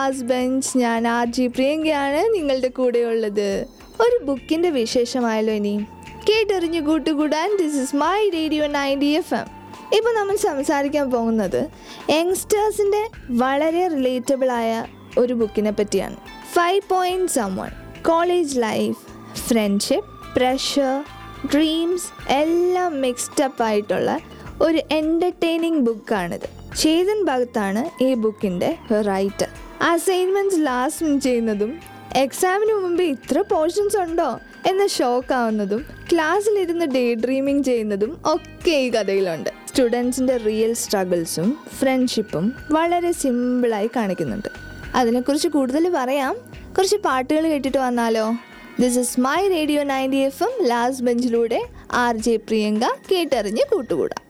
last bench ഞാൻ R G പ്രിയങ്കയാണ് നിങ്ങളുടെ കൂടെയുള്ളത് ഒരു ബുക്കിൻ്റെ വിശേഷമായല്ലോ ഇനി കേട്ടറിഞ്ഞു കൂട്ടുകൂടാൻ this is my radio ninety F M ഇപ്പോൾ നമ്മൾ സംസാരിക്കാൻ പോകുന്നത് യങ്സ്റ്റേഴ്സിൻ്റെ വളരെ റിലേറ്റബിൾ ആയ ഒരു ബുക്കിനെ പറ്റിയാണ് five point someone college life friendship pressure dreams എല്ലാം മിക്സ്ഡ് അപ്പ് ആയിട്ടുള്ള ഒരു എൻ്റർടൈനിങ് ബുക്കാണിത് ചേതൻ ഭഗത്താണ് ഈ ബുക്കിൻ്റെ റൈറ്റർ അസൈൻമെൻറ്റ്സ് ലാസ്റ്റ് ചെയ്യുന്നതും എക്സാമിന് മുമ്പ് ഇത്ര പോർഷൻസ് ഉണ്ടോ എന്ന ഷോക്ക് ആവുന്നതും ക്ലാസ്സിലിരുന്ന് ഡേ ഡ്രീമിങ് ചെയ്യുന്നതും ഒക്കെ ഈ കഥയിലുണ്ട് സ്റ്റുഡൻസിൻ്റെ റിയൽ സ്ട്രഗിൾസും ഫ്രണ്ട്ഷിപ്പും വളരെ സിമ്പിളായി കാണിക്കുന്നുണ്ട് അതിനെക്കുറിച്ച് കൂടുതൽ പറയാം കുറച്ച് പാട്ടുകൾ കേട്ടിട്ട് വന്നാലോ this is my radio ninety F M last ബെഞ്ചിലൂടെ ആർ ജെ പ്രിയങ്ക കേട്ടറിഞ്ഞ് കൂട്ടുകൂടാം